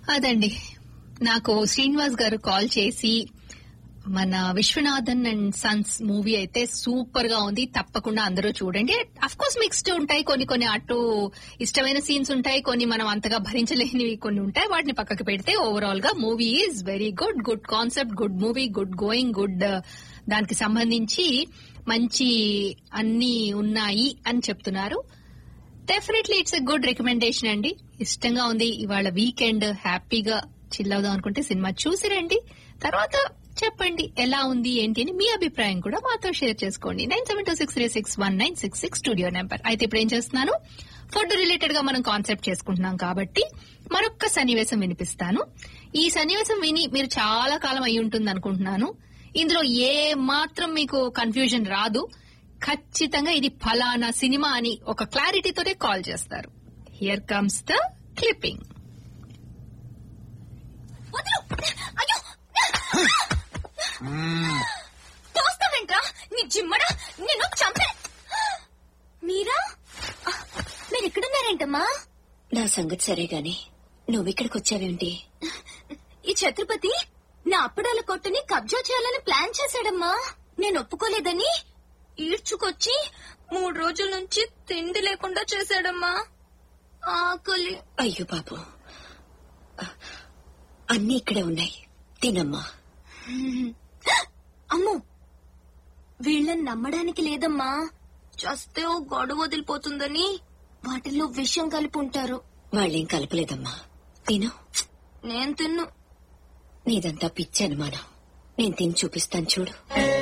అదండి నాకు శ్రీనివాస్ గారు కాల్ చేసి మన విశ్వనాథన్ అండ్ సన్స్ మూవీ అయితే సూపర్ గా ఉంది తప్పకుండా అందరూ చూడండి అఫ్ కోర్స్ మిక్స్డ్ ఉంటాయి కొన్ని కొన్ని అటు ఇష్టమైన సీన్స్ ఉంటాయి కొన్ని మనం అంతగా భరించలేనివి కొన్ని ఉంటాయి వాటిని పక్కకు పెడితే ఓవరాల్ గా movie is very good good concept good movie good going good దానికి సంబంధించి మంచి అన్ని ఉన్నాయి అని చెప్తున్నారు definitely it's a good recommendation అండి ఇష్టంగా ఉంది ఇవాళ వీకెండ్ హ్యాపీగా చిల్ అవుదాం అనుకుంటే సినిమా చూసి రండి తర్వాత చెప్పండి ఎలా ఉంది ఏంటి అని మీ అభిప్రాయం కూడా మాతో షేర్ చేసుకోండి nine seven two six three six one nine six six studio number అయితే ఇప్పుడు ఏం చేస్తున్నాను ఫుడ్ రిలేటెడ్ గా మనం కాన్సెప్ట్ చేసుకుంటున్నాం కాబట్టి మరొక్క సన్నివేశం వినిపిస్తాను ఈ సన్నివేశం విని మీరు చాలా కాలం అయి ఉంటుంది అనుకుంటున్నాను ఇందులో ఏ మాత్రం మీకు కన్ఫ్యూజన్ రాదు ఖచ్చితంగా ఇది ఫలానా సినిమా అని ఒక క్లారిటీతోనే కాల్ చేస్తారు హియర్ కమ్స్ ద క్లిప్పింగ్ వదలు అయ్యో తోస్తావేంట్రా నీ జిమ్మడా నిన్ను చంపే మీరా మీరు ఎక్కడున్నారేంటమ్మా నా సంగతి సరే గాని నువ్విక్కడికి వచ్చావేంటి ఈ ఛత్రపతి నా అప్పడాల కొట్టుని కబ్జా చేయాలని ప్లాన్ చేశాడమ్మా నేను ఒప్పుకోలేదని ఈడ్చుకొచ్చి మూడు రోజుల నుంచి తిండి లేకుండా చేశాడమ్మా ఆకలి అయ్యో పాపం అన్నీ ఇక్కడే ఉన్నాయి తినమ్మా అమ్మో వీళ్ళని నమ్మడానికి లేదమ్మా చస్తే ఓ గొడవ వదిలిపోతుందని వాటిల్లో విషయం కలిపి ఉంటారు వాళ్ళేం కలపలేదమ్మా తిను నేను తిన్ను నీదంతా పిచ్చి అనుమానం నేను తిని చూపిస్తాను చూడు